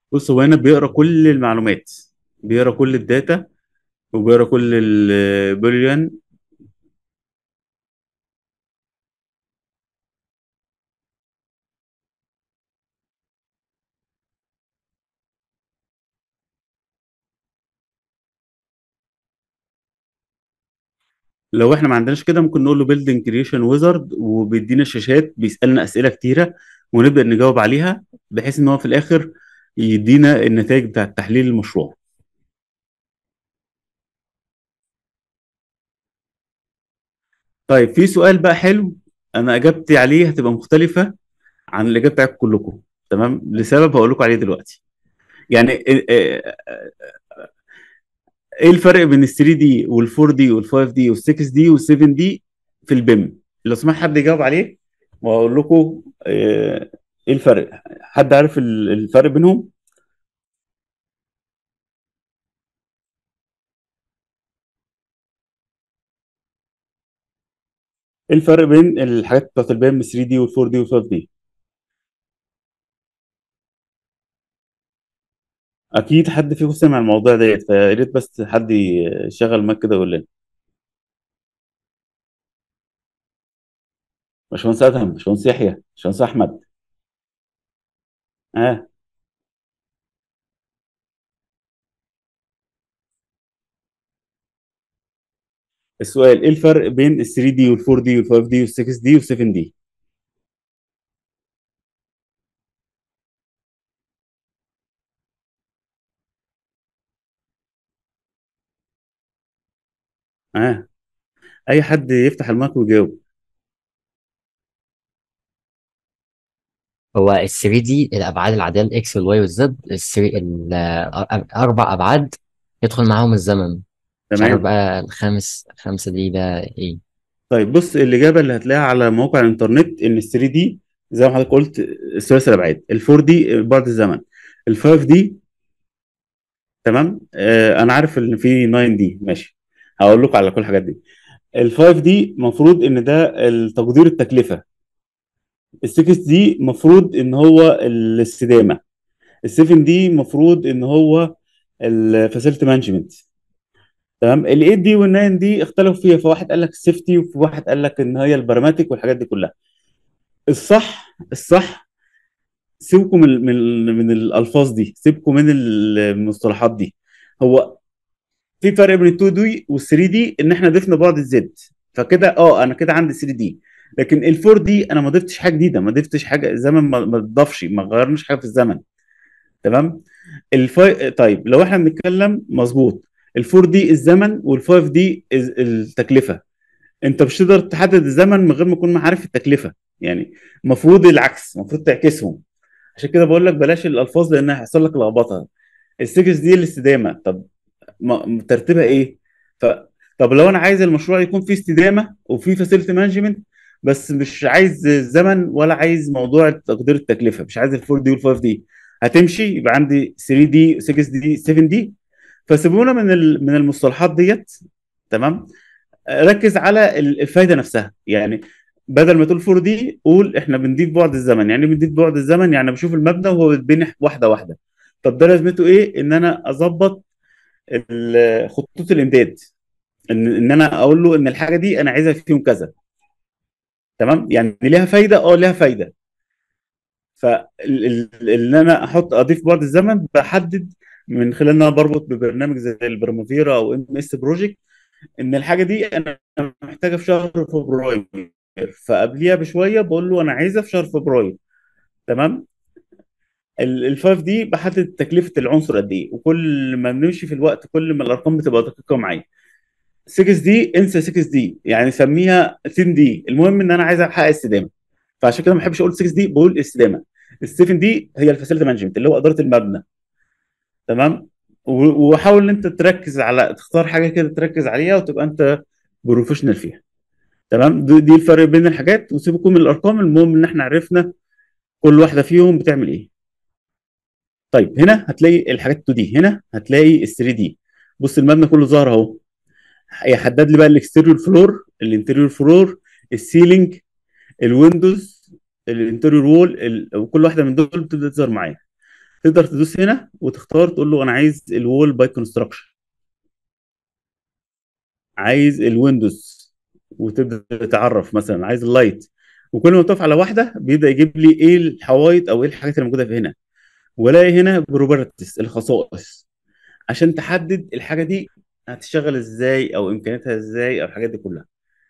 بص هو هنا بيقرا كل المعلومات بيقرا كل الداتا وبيقرا كل البوليان لو احنا ما عندناش كده ممكن نقول له بيلدينج كريشن ويزارد وبيدينا شاشات بيسالنا اسئله كتيره ونبدا نجاوب عليها بحيث ان هو في الاخر يدينا النتائج بتاعت تحليل المشروع طيب في سؤال بقى حلو انا اجابتي عليه هتبقى مختلفه عن الاجابه بتاعتكم كلكم تمام لسبب هقول لكم عليه دلوقتي يعني ايه إيه- إيه الفرق بين ال 3 دي وال 4 دي وال 5 دي وال 6 دي وال 7 دي في البيم لو سمحت حد يجاوب عليه واقول لكم ايه إيه الفرق حد عارف ال- الفرق بينهم ايه الفرق بين الحاجات بتاعت البيم 3 دي وال 4 دي وال 5 دي اكيد حد فيكم سمع الموضوع ديت فيا ريت بس حد يشغل مايك كده ويقول لنا باشمهندس ادهم باشمهندس يحيى باشمهندس احمد اه السؤال ايه الفرق بين ال 3 دي وال 4 دي وال 5 دي وال 6 دي وال 7 دي اه اي حد يفتح المايك ويجاوب هو ال 3 دي الابعاد العاديه الاكس والواي والزد الاربع ابعاد يدخل معاهم الزمن مش عارف تمام بقى الخامس خمسه دي ده ايه طيب بص الاجابه اللي هتلاقيها على موقع الانترنت ان ال 3 دي زي ما حضرتك قلت ثلاثي الابعاد ال 4 دي بعد الزمن ال 5 دي تمام آه انا عارف ان في 9 دي ماشي هقول لكم على كل الحاجات دي ال 5 دي المفروض ان ده تقدير التكلفه ال 6 دي المفروض ان هو الاستدامه ال 7 دي المفروض ان هو الفاسيلتي مانجمنت تمام ال 8 دي وال 9 دي اختلفوا فيها فواحد قال لك السيفتي وفي واحد قال لك ان هي البراماتيك والحاجات دي كلها الصح الصح سيبكم من من من الالفاظ دي سيبكم من المصطلحات دي هو في فرق بين ال 2 دي وال 3 دي ان احنا ضفنا بعد الزد فكده اه انا كده عندي 3 دي لكن ال 4 دي انا ما ضفتش حاجه جديده ما ضفتش حاجه الزمن ما ما اتضافش ما غيرناش حاجه في الزمن تمام الفاي... طيب لو احنا بنتكلم مظبوط ال 4 دي الزمن وال 5 دي الز- التكلفه انت مش تقدر تحدد الزمن من غير ما تكون عارف التكلفه يعني المفروض العكس المفروض تعكسهم عشان كده بقول لك بلاش الالفاظ لانها هيحصل لك لخبطه السكس دي الاستدامه طب ما ترتيبها ايه ف طب لو انا عايز المشروع يكون فيه استدامه وفيه فاسيلتي مانجمنت بس مش عايز زمن ولا عايز موضوع تقدير التكلفه مش عايز الفور دي والفايف دي هتمشي يبقى عندي 3 دي 6 دي 7 دي فسيبونا من ال- من المصطلحات ديت تمام ركز على ال- الفايده نفسها يعني بدل ما تقول 4 دي قول احنا بنضيف بعد الزمن يعني إيه بنضيف بعد الزمن يعني بشوف المبنى وهو بيتبني واحده واحده طب ده لازمته ايه ان انا اظبط ال- خطوط الامداد ان ان انا اقول له ان الحاجه دي انا عايزها فيهم كذا تمام يعني ليها فايده اه ليها فايده فان انا احط اضيف بعد الزمن بحدد من خلال ان انا بربط ببرنامج زي البرمافيرا او ام اس بروجكت ان الحاجه دي انا محتاجها في شهر فبراير فقبليها بشويه بقول له انا عايزها في شهر فبراير تمام الفايف دي بحدد تكلفه العنصر قد ايه وكل ما بنمشي في الوقت كل ما الارقام بتبقى دقيقه معايا 6 دي انسى 6 دي يعني سميها 10 دي المهم ان انا عايز احقق استدامه فعشان كده ما بحبش اقول 6 دي بقول استدامه ال 7 دي هي الفاسيلتي مانجمنت اللي هو اداره المبنى تمام و- وحاول ان انت تركز على تختار حاجه كده تركز عليها وتبقى انت بروفيشنال فيها تمام دي دي الفرق بين الحاجات وسيبكم من الارقام المهم ان احنا عرفنا كل واحده فيهم بتعمل ايه طيب هنا هتلاقي الحاجات 2 دي هنا هتلاقي ال 3 دي بص المبنى كله ظاهر اهو يحدد لي بقى الاكستيريور فلور الانتيريور فلور السيلينج الويندوز الانتيريور وول ال... وكل واحده من دول بتبدا تظهر معايا تقدر تدوس هنا وتختار تقول له انا عايز الوول باي كونستراكشن عايز الويندوز وتبدا تعرف مثلا عايز اللايت وكل ما تقف على واحده بيبدا يجيب لي ايه الحوايط او ايه الحاجات اللي موجوده في هنا والاقي هنا بروبرتيز الخصائص عشان تحدد الحاجه دي هتشتغل ازاي او امكانياتها ازاي او الحاجات دي كلها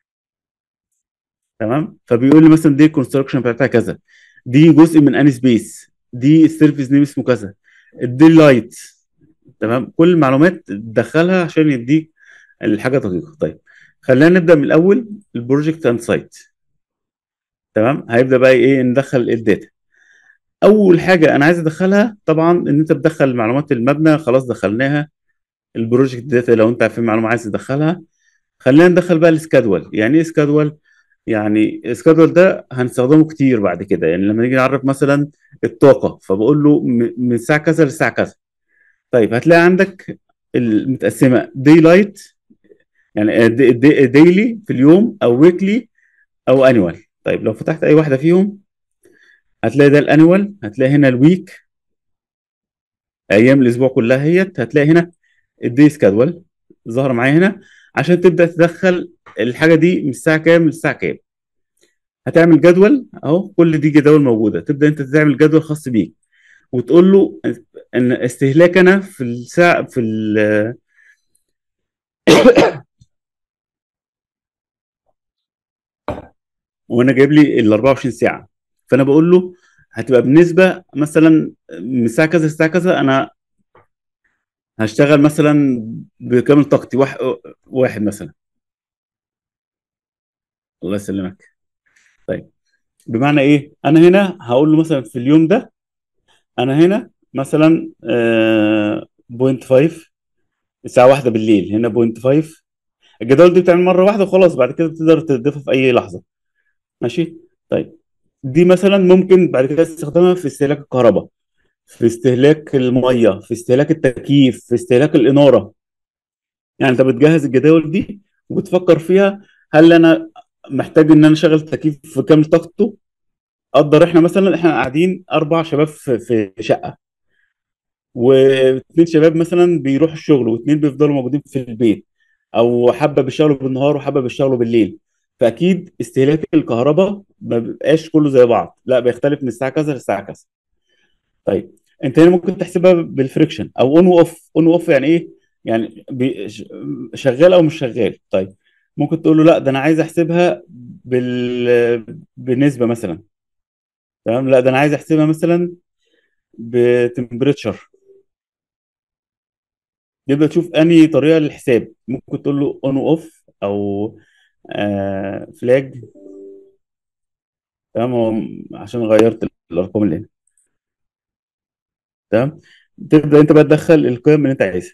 تمام فبيقول لي مثلا دي الكونستراكشن بتاعتها كذا دي جزء من اني سبيس دي السيرفيس نيم اسمه كذا دي لايت تمام كل المعلومات تدخلها عشان يديك الحاجه دقيقه طيب خلينا نبدا من الاول البروجكت اند سايت تمام هيبدا بقى ايه ندخل الداتا اول حاجه انا عايز ادخلها طبعا ان انت بتدخل معلومات المبنى خلاص دخلناها البروجكت داتا لو انت في معلومه عايز تدخلها خلينا ندخل بقى السكادول يعني ايه سكادول يعني السكادول ده هنستخدمه كتير بعد كده يعني لما نيجي نعرف مثلا الطاقه فبقول له م- من الساعه كذا للساعه كذا طيب هتلاقي عندك المتقسمه دي لايت يعني ديلي في اليوم او ويكلي او انيوال طيب لو فتحت اي واحده فيهم هتلاقي ده الانيوال هتلاقي هنا الويك ايام الاسبوع كلها هيت هتلاقي هنا الدي سكادول ظهر معايا هنا عشان تبدا تدخل الحاجه دي من الساعه كام للساعه كام هتعمل جدول اهو كل دي جداول موجوده تبدا انت تعمل جدول خاص بيك وتقول له ان استهلاكنا في الساعه في ال وانا جايب لي ال 24 ساعه فانا بقول له هتبقى بنسبه مثلا من الساعه كذا للساعه كذا انا هشتغل مثلا بكامل طاقتي واحد, واحد مثلا الله يسلمك طيب بمعنى ايه انا هنا هقول له مثلا في اليوم ده انا هنا مثلا بوينت 5 الساعه واحدة بالليل هنا بوينت 5 الجدول دي بتعمل مره واحده وخلاص بعد كده تقدر تضيفها في اي لحظه ماشي طيب دي مثلا ممكن بعد كده تستخدمها في استهلاك الكهرباء في استهلاك الميه في استهلاك التكييف في استهلاك الاناره يعني انت بتجهز الجداول دي وبتفكر فيها هل انا محتاج ان انا اشغل تكييف في كامل طاقته قدر احنا مثلا احنا قاعدين اربع شباب في في شقه واثنين شباب مثلا بيروحوا الشغل واثنين بيفضلوا موجودين في البيت او حبه بيشتغلوا بالنهار وحبه بيشتغلوا بالليل فاكيد استهلاك الكهرباء ما بيبقاش كله زي بعض لا بيختلف من الساعه كذا للساعه كذا طيب انت هنا ممكن تحسبها بالفريكشن او اون واوف اون واوف يعني ايه يعني بي- ش- شغال او مش شغال طيب ممكن تقول له لا ده انا عايز احسبها بال بالنسبه مثلا تمام لا ده انا عايز احسبها مثلا بتمبريتشر يبدا تشوف انهي طريقه للحساب ممكن تقول له اون واوف او آه فلاج تمام هو عشان غيرت الارقام اللي هنا تمام تبدا انت بقى تدخل القيم اللي انت عايزها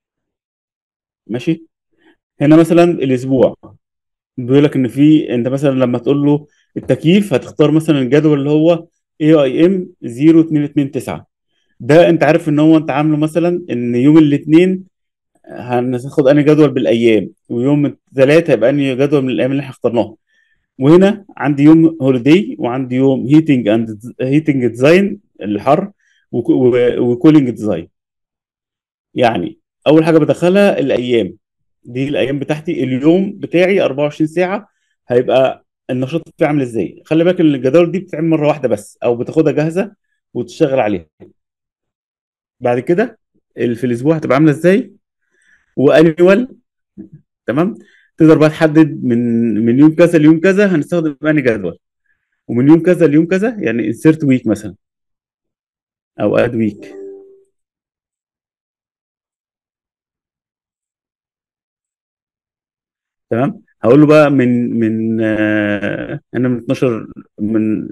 ماشي هنا مثلا الاسبوع بيقول لك ان في انت مثلا لما تقول له التكييف هتختار مثلا الجدول اللي هو اي اي ام 0229 ده انت عارف ان هو انت عامله مثلا ان يوم الاثنين هناخد انهي جدول بالايام ويوم الثلاث هيبقى انهي جدول من الايام اللي احنا اخترناها وهنا عندي يوم هوليداي وعندي يوم هيتنج اند هيتنج ديزاين الحر وكولينج ديزاين يعني اول حاجه بدخلها الايام دي الايام بتاعتي اليوم بتاعي 24 ساعه هيبقى النشاط بتاعي عامل ازاي خلي بالك ان الجداول دي بتتعمل مره واحده بس او بتاخدها جاهزه وتشتغل عليها بعد كده ال- في الاسبوع هتبقى عامله ازاي وانيوال تمام تقدر بقى تحدد من من يوم كذا ليوم كذا هنستخدم انهي جدول ومن يوم كذا ليوم كذا يعني انسيرت ويك مثلا او اد ويك تمام هقول له بقى من من آه، انا من 12 من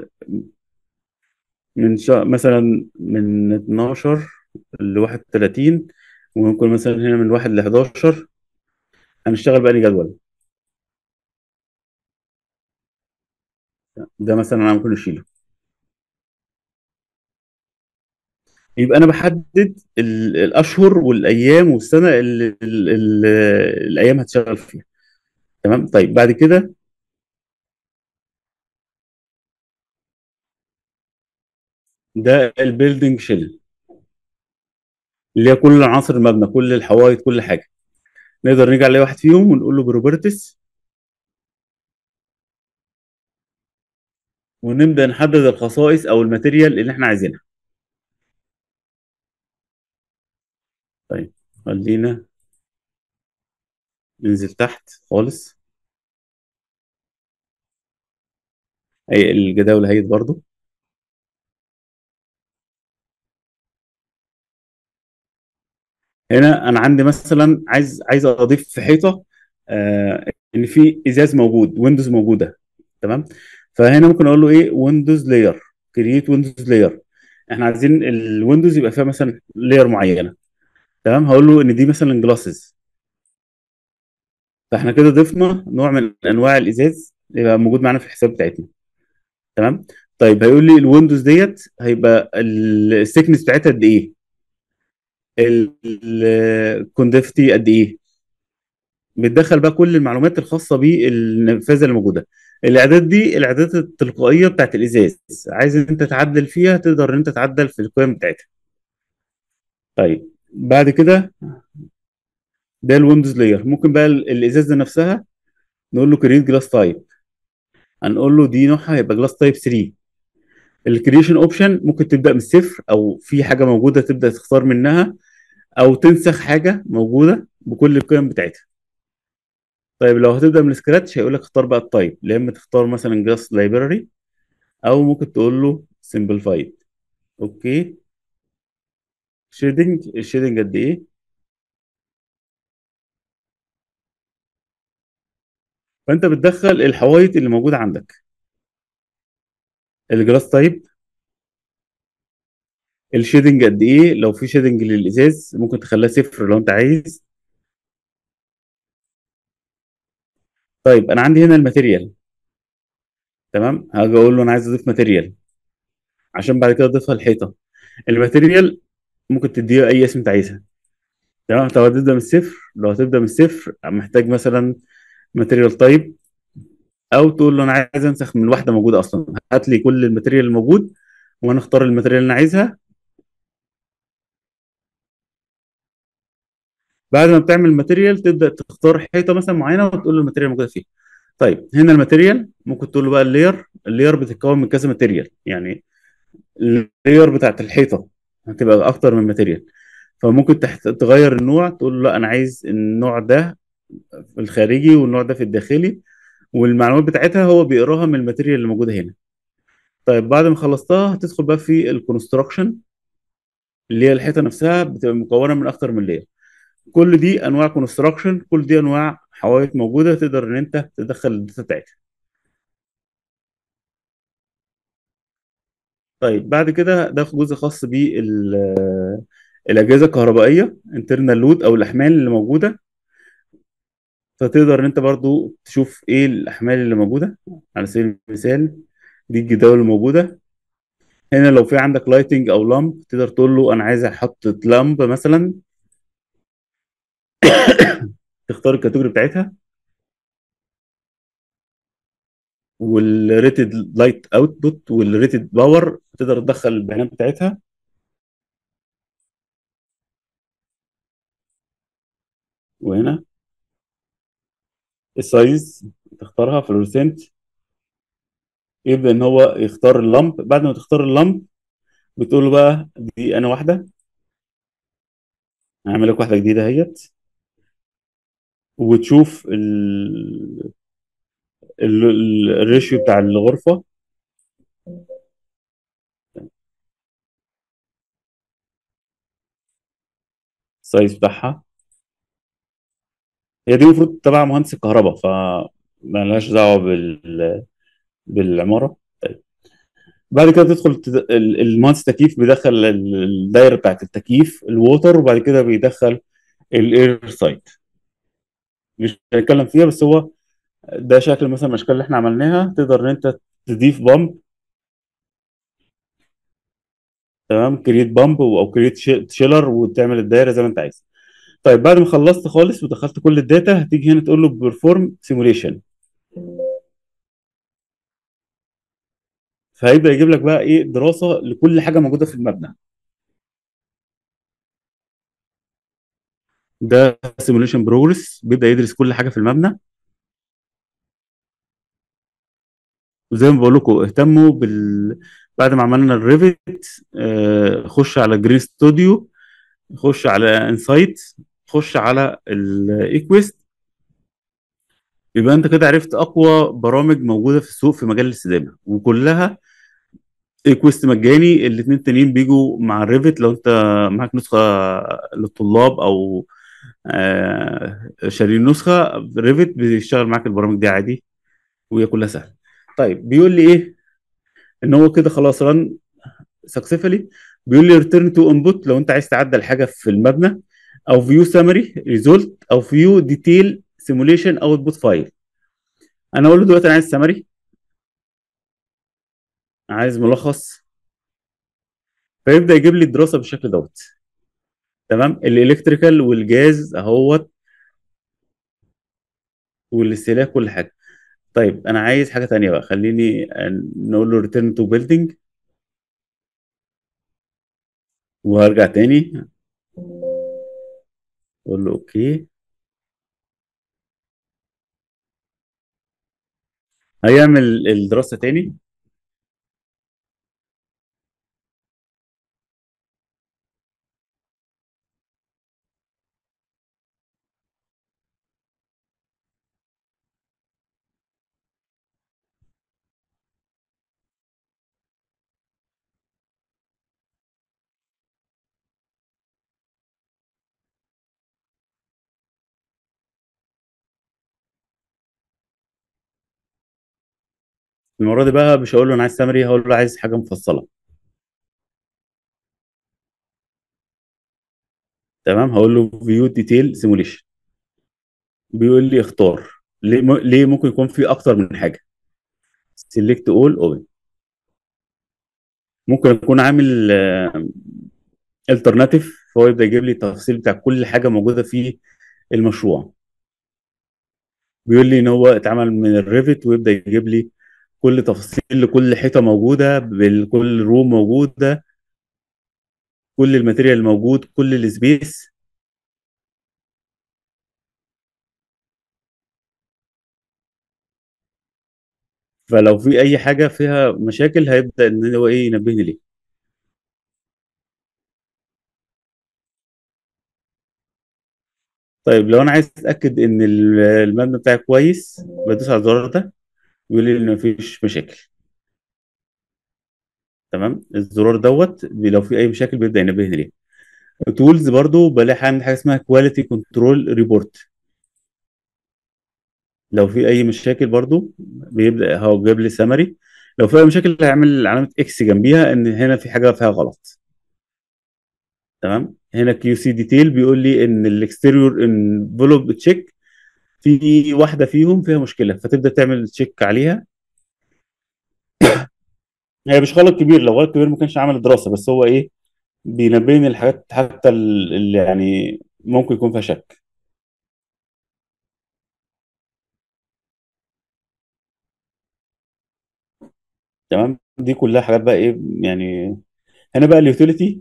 من شا... مثلا من 12 ل 31 وممكن مثلا هنا من 1 ل 11 هنشتغل بأني جدول ده مثلا انا ممكن اشيله يبقى انا بحدد ال- الاشهر والايام والسنه اللي ال- ال- الايام هتشتغل فيها تمام طيب بعد كده ده البيلدينج شيل اللي هي كل عناصر المبنى كل الحوائط كل حاجه نقدر نيجي على واحد فيهم ونقول له بروبرتيز ونبدا نحدد الخصائص او الماتيريال اللي احنا عايزينها طيب خلينا ننزل تحت خالص اي الجداول اهيت برضو هنا انا عندي مثلا عايز عايز اضيف في حيطه آه ان في ازاز موجود ويندوز موجوده تمام فهنا ممكن اقول له ايه ويندوز لاير كرييت ويندوز لاير احنا عايزين الويندوز يبقى فيها مثلا لاير معينه تمام هقول له ان دي مثلا جلاسز فاحنا كده ضفنا نوع من انواع الازاز يبقى موجود معانا في الحساب بتاعتنا تمام طيب هيقول لي الويندوز ديت هيبقى السيكنس بتاعتها قد ايه الكوندفتي قد ايه بتدخل بقى كل المعلومات الخاصه بالنفاذه اللي موجوده الاعداد دي الاعدادات التلقائيه بتاعت الازاز عايز ان انت تعدل فيها تقدر ان انت تعدل في القيم بتاعتها طيب بعد كده ده الويندوز لاير ممكن بقى ال- الازازه نفسها نقول له كريت جلاس تايب هنقول له دي نوعها هيبقى جلاس تايب 3 الكريشن اوبشن ممكن تبدا من الصفر او في حاجه موجوده تبدا تختار منها او تنسخ حاجه موجوده بكل القيم بتاعتها طيب لو هتبدا من سكراتش هيقول لك اختار بقى التايب يا اما تختار مثلا جلاس لايبراري او ممكن تقول له سمبلفايد اوكي شيدنج الشيدنج قد ايه فانت بتدخل الحوايط اللي موجوده عندك الجلاس تايب الشيدنج قد ايه لو في شيدنج للازاز ممكن تخليها صفر لو انت عايز طيب انا عندي هنا الماتيريال تمام هاجي اقول له انا عايز اضيف ماتيريال عشان بعد كده اضيفها الحيطه الماتيريال ممكن تديها اي اسم انت عايزها تمام طب هتبدا من الصفر لو هتبدا من الصفر محتاج مثلا ماتيريال تايب او تقول له انا عايز انسخ من واحده موجوده اصلا هات لي كل الماتيريال الموجود وانا اختار الماتيريال اللي انا عايزها بعد ما بتعمل الماتيريال تبدا تختار حيطه مثلا معينه وتقول له الماتيريال موجوده فيها طيب هنا الماتيريال ممكن تقول له بقى اللاير اللاير بتتكون من كذا ماتيريال يعني اللاير بتاعت الحيطه هتبقى اكتر من ماتيريال فممكن تحت... تغير النوع تقول له لا انا عايز النوع ده في الخارجي والنوع ده في الداخلي والمعلومات بتاعتها هو بيقراها من الماتيريال اللي موجوده هنا طيب بعد ما خلصتها هتدخل بقى في الكونستراكشن اللي هي الحيطه نفسها بتبقى مكونه من اكتر من لاير كل دي انواع كونستراكشن كل دي انواع حوائط موجوده تقدر ان انت تدخل الداتا بتاعتها طيب بعد كده ده جزء خاص بالاجهزه الكهربائيه انترنال لود او الاحمال اللي موجوده فتقدر ان انت برضو تشوف ايه الاحمال اللي موجوده على سبيل المثال دي الجداول الموجوده هنا لو في عندك لايتنج او لامب تقدر تقول له انا عايز احط لامب مثلا تختار الكاتيجوري بتاعتها والريتد لايت اوتبوت والريتد باور تقدر تدخل البيانات بتاعتها وهنا السايز تختارها فلورسنت يبدأ ان هو يختار اللمب بعد ما تختار اللمب بتقول له بقى دي انا واحده هعمل لك واحده جديده اهيت وتشوف ال... ال... ال- الريشيو بتاع الغرفه السايز بتاعها هي دي المفروض تبع مهندس الكهرباء فما لهاش دعوه بال... بالعماره طيب. بعد كده تدخل تد... ال- المهندس التكييف بيدخل ال- الدايره بتاعت التكييف الووتر وبعد كده بيدخل الاير سايت مش هنتكلم فيها بس هو ده شكل مثلا من الاشكال اللي احنا عملناها تقدر ان انت تضيف بامب تمام كريت بامب او كريت شيلر وتعمل الدايره زي ما انت عايز طيب بعد ما خلصت خالص ودخلت كل الداتا هتيجي هنا تقول له بيرفورم سيموليشن فهيبدا يجيب لك بقى ايه دراسه لكل حاجه موجوده في المبنى ده سيموليشن بروجرس بيبدا يدرس كل حاجه في المبنى وزي ما بقول لكم اهتموا بال بعد ما عملنا الريفت آه، خش على جرين ستوديو خش على انسايت خش على الايكويست يبقى انت كده عرفت اقوى برامج موجوده في السوق في مجال الاستدامه وكلها ايكويست مجاني الاثنين التانيين بيجوا مع الريفت لو انت معاك نسخه للطلاب او آه، شارين نسخه ريفت بيشتغل معاك البرامج دي عادي وهي كلها سهله طيب بيقول لي ايه ان هو كده خلاص رن سكسسفولي بيقول لي ريتيرن تو انبوت لو انت عايز تعدل حاجه في المبنى او فيو سامري ريزولت او فيو ديتيل سيموليشن اوتبوت فايل انا اقول له دلوقتي انا عايز سامري عايز ملخص فيبدا يجيب لي الدراسه بالشكل دوت تمام الالكتريكال والجاز اهوت والاستهلاك كل حاجه طيب انا عايز حاجه تانية بقى خليني نقول له ريتيرن تو بيلدينج وهرجع تاني اقول له اوكي هيعمل الدراسه تاني المره دي بقى مش هقول له انا عايز سامري هقول له عايز حاجه مفصله تمام هقول له فيو ديتيل سيموليشن بيقول لي اختار ليه م... ليه ممكن يكون في اكتر من حاجه سيلكت اول اوبن ممكن اكون عامل الترناتيف فهو يبدا يجيب لي التفاصيل بتاع كل حاجه موجوده في المشروع بيقول لي ان هو اتعمل من الريفت ويبدا يجيب لي كل تفاصيل لكل حيطه موجوده بكل روم موجوده كل الماتيريال موجود كل السبيس فلو في اي حاجه فيها مشاكل هيبدا ان هو ايه ينبهني ليه طيب لو انا عايز اتاكد ان ال- المبنى بتاعي كويس بدوس على الزرار ده بيقول لي ان مفيش مشاكل تمام الزرار دوت بي- لو في اي مشاكل بيبدا ينبهني ليه تولز برضو بلاقي عندي حاجه اسمها كواليتي كنترول ريبورت لو في اي مشاكل برضو بيبدا هو جايب لي سمري لو في اي مشاكل هيعمل علامه اكس جنبيها ان هنا في حاجه فيها غلط تمام هنا كيو سي ديتيل بيقول لي ان الاكستيريور انفلوب تشيك في واحده فيهم فيها مشكله فتبدا تعمل تشيك عليها هي مش غلط كبير لو غلط كبير ما كانش عمل دراسه بس هو ايه بينبهني الحاجات حتى ال- اللي يعني ممكن يكون فيها شك تمام دي كلها حاجات بقى ايه يعني هنا بقى اليوتيليتي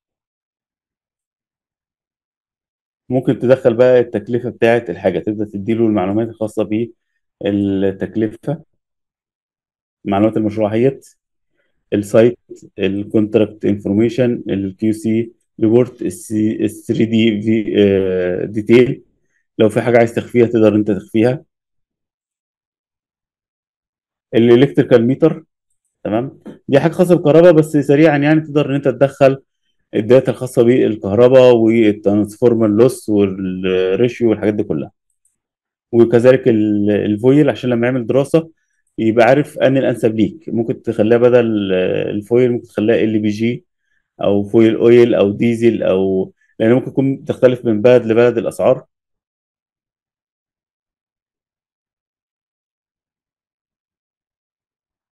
ممكن تدخل بقى التكلفه بتاعه الحاجه تبدا تديله المعلومات الخاصه بالتكلفه معلومات المشروعيات السايت الكونتراكت انفورميشن الكيو سي ريبورت ال 3 دي في ديتيل لو في حاجه عايز تخفيها تقدر انت تخفيها الالكتريكال ميتر تمام دي حاجه خاصه بالكهرباء بس سريعا يعني تقدر ان انت تدخل الداتا الخاصه بالكهرباء والترانسفورمر لوس والريشيو والحاجات دي كلها وكذلك ال- الفويل عشان لما يعمل دراسه يبقى عارف ان الانسب ليك ممكن تخليها بدل آه، الفويل ممكن تخليها ال بي جي او فويل اويل او ديزل او لان ممكن تكون تختلف من بلد لبلد الاسعار